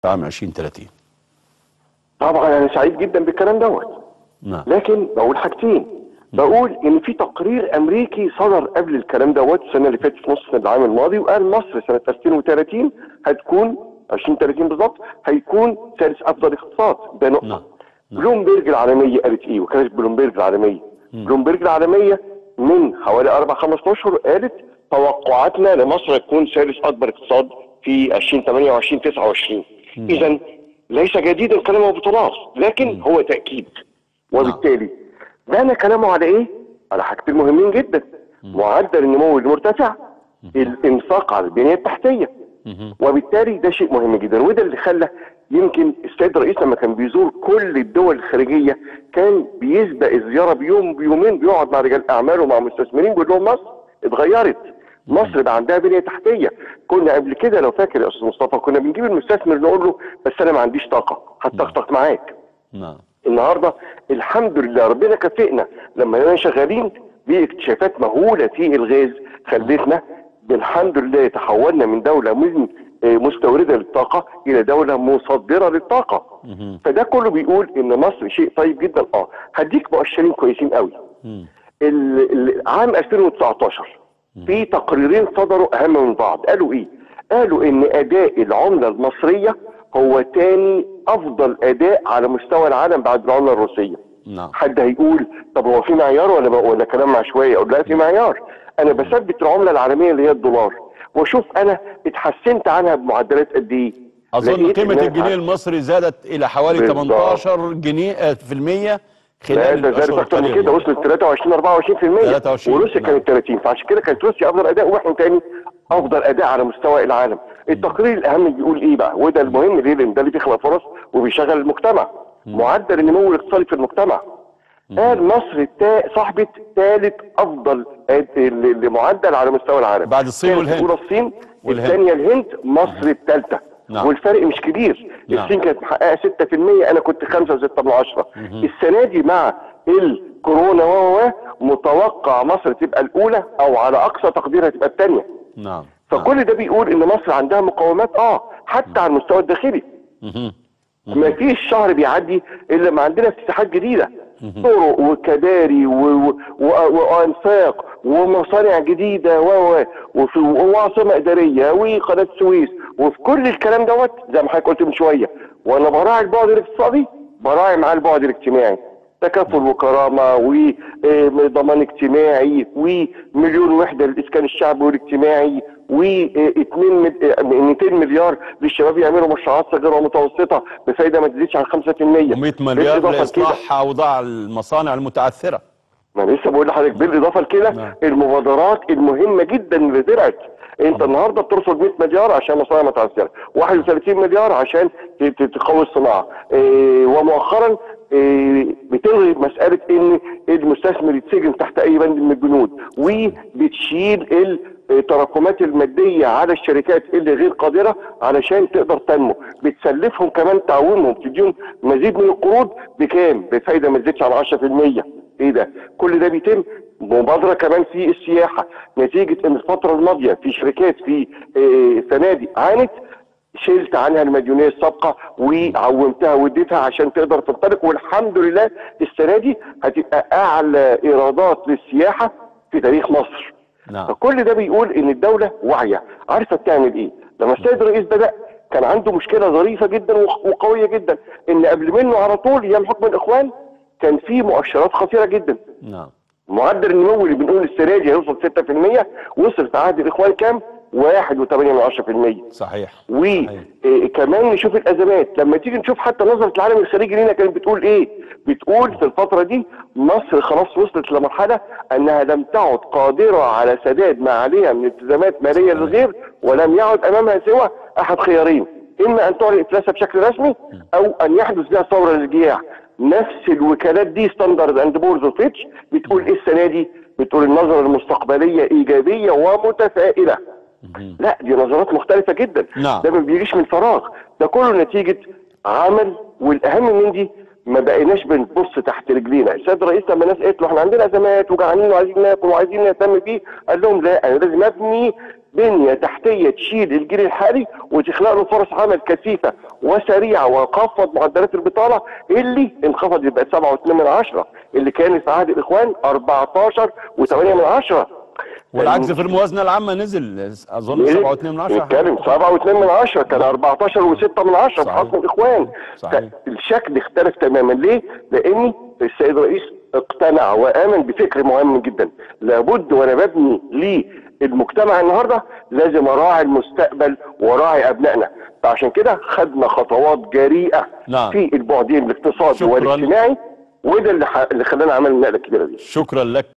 في عام 2030 طبعا انا سعيد جدا بالكلام دوت نعم لكن بقول حاجتين بقول ان في تقرير امريكي صدر قبل الكلام دوت السنه اللي فاتت في نص العام الماضي وقال مصر سنه 2030 هتكون 2030 بالظبط هيكون ثالث افضل اقتصاد ده نقطه نعم. نعم. بلومبرج العالميه قالت ايه وكاله بلومبرج العالميه بلومبرج العالميه من حوالي اربع خمس اشهر قالت توقعاتنا لمصر هتكون ثالث اكبر اقتصاد في 2028 29 اذا ليس جديدا كلام بطولات لكن هو تاكيد وبالتالي بنى كلامه على ايه؟ على حاجتين مهمين جدا معدل النمو المرتفع الانفاق على البنيه التحتيه وبالتالي ده شيء مهم جدا وده اللي خلى يمكن السيد الرئيس لما كان بيزور كل الدول الخارجيه كان بيسبق الزياره بيوم بيومين بيقعد مع رجال اعمال ومع مستثمرين بيقول لهم مصر اتغيرت مصر بقى عندها بنيه تحتيه كنا قبل كده لو فاكر يا استاذ مصطفى كنا بنجيب المستثمر نقول له بس انا ما عنديش طاقه هتطقطق معاك نعم النهارده الحمد لله ربنا كافئنا لما كنا شغالين باكتشافات مهوله في الغاز خلتنا بالحمد لله تحولنا من دوله من آه، مستورده للطاقه الى دوله مصدره للطاقه فده كله بيقول ان مصر شيء طيب جدا اه هديك مؤشرين كويسين قوي مم. ال- ال- عام 2019 في تقريرين صدروا اهم من بعض قالوا ايه قالوا ان اداء العمله المصريه هو تاني افضل اداء على مستوى العالم بعد العمله الروسيه نعم حد هيقول طب هو في معيار ولا ولا كلام عشوائي اقول لا في معيار انا بثبت العمله العالميه اللي هي الدولار واشوف انا اتحسنت عنها بمعدلات قد ايه اظن لقيت قيمه إنها الجنيه المصري زادت الى حوالي بالظبط. 18 جنيه آه، في المية لا خلال ده زادت الاشهر اكتر من القليله كده وصلت 23 24% 23 وروسيا نعم. كانت 30 فعشان كده كانت روسيا افضل اداء واحنا تاني افضل اداء على مستوى العالم التقرير الاهم بيقول ايه بقى وده المهم ليه لان ده اللي بيخلق فرص وبيشغل المجتمع معدل النمو الاقتصادي في المجتمع قال مصر التا... صاحبة ثالث افضل أد- ل- لمعدل على مستوى العالم بعد الصين كانت والهند. الاولى الصين والهند. الثانيه الهند مصر الثالثه نعم. والفرق مش كبير نعم. الصين كانت محققه 6% انا كنت 5 و6 من عشرة السنه دي مع الكورونا و و متوقع مصر تبقى الاولى او على اقصى تقدير هتبقى الثانيه نعم نعم. فكل ده بيقول ان مصر عندها مقومات اه حتى على المستوى الداخلي مهم. ما فيش شهر بيعدي الا ما عندنا افتتاحات جديده طرق وكباري و- و- و- وانفاق ومصانع جديده و و وفي- وعاصمه اداريه وقناه السويس وفي كل الكلام دوت زي ما حضرتك قلت من شويه وانا براعي البعد الاقتصادي براعي معاه البعد الاجتماعي تكافل وكرامه وضمان اجتماعي ومليون وحده للاسكان الشعبي والاجتماعي و2 200 مليار للشباب يعملوا مشروعات صغيره ومتوسطه بفايده ما تزيدش عن 5% و100 مليار بالإضافة لكده- لاصلاح اوضاع المصانع المتعثره ما انا لسه بقول لحضرتك بالاضافه لكده نعم. المبادرات المهمه جدا اللي طلعت انت النهارده بترصد 100 مليار عشان مصانع متعثره 31 مليار عشان ت- ت- تقوي الصناعه إيه ومؤخرا إيه بتلغي مساله ان المستثمر يتسجن تحت اي بند من البنود وبتشيل التراكمات الماديه على الشركات اللي غير قادره علشان تقدر تنمو بتسلفهم كمان تعويمهم تديهم مزيد من القروض بكام بفايده ما تزيدش عن 10% ايه ده كل ده بيتم مبادره كمان في السياحه نتيجه ان الفتره الماضيه في شركات في آه، فنادق عانت شلت عنها المديونيه السابقه وعومتها واديتها عشان تقدر تنطلق والحمد لله السنه دي هتبقى اعلى ايرادات للسياحه في تاريخ مصر نعم فكل ده بيقول ان الدوله واعيه عارفه بتعمل ايه لما السيد الرئيس بدا كان عنده مشكله ظريفه جدا وق- وقويه جدا ان قبل منه على طول ايام حكم الاخوان كان في مؤشرات خطيره جدا نعم معدل النمو اللي بنقول السنه دي هيوصل 6% وصل في عهد الاخوان كام 1.8% صحيح وكمان نشوف الازمات لما تيجي نشوف حتى نظره العالم الخارجي لينا كانت بتقول ايه بتقول في الفتره دي مصر خلاص وصلت لمرحله انها لم تعد قادره على سداد ما عليها من التزامات ماليه للغير ولم يعد امامها سوى احد خيارين اما ان تعلن افلاسها بشكل رسمي او ان يحدث بها ثوره للجياع نفس الوكالات دي ستاندرد اند بورز وفيتش بتقول ايه السنه دي بتقول النظره المستقبليه ايجابيه ومتفائله لا دي نظرات مختلفة جدا نعم. ده ما بيجيش من فراغ ده كله نتيجة عمل والأهم من دي ما بقيناش بنبص تحت رجلينا السيد الرئيس لما الناس قالت له احنا عندنا ازمات وجعانين وعايزين ناكل وعايزين نهتم بيه قال لهم لا انا لازم ابني بنيه تحتيه تشيل الجيل الحالي وتخلق له فرص عمل كثيفه وسريعه وخفض معدلات البطاله اللي انخفضت بقت 7.2 من عشرة اللي كان في عهد الاخوان 14 و8 من عشرة والعجز في الموازنه العامه نزل اظن 7.2 من 10 نتكلم 7.2 من عشرة كان 14 و6 من عشرة في صحيح. حكم الاخوان صحيح. الشكل اختلف تماما ليه؟ لان السيد الرئيس اقتنع وامن بفكر مهم جدا لابد وانا ببني للمجتمع النهارده لازم اراعي المستقبل واراعي ابنائنا فعشان كده خدنا خطوات جريئه نعم. في البعدين الاقتصادي شكراً. والاجتماعي وده اللي, ح... اللي خلانا عملنا النقله الكبيره دي شكرا لك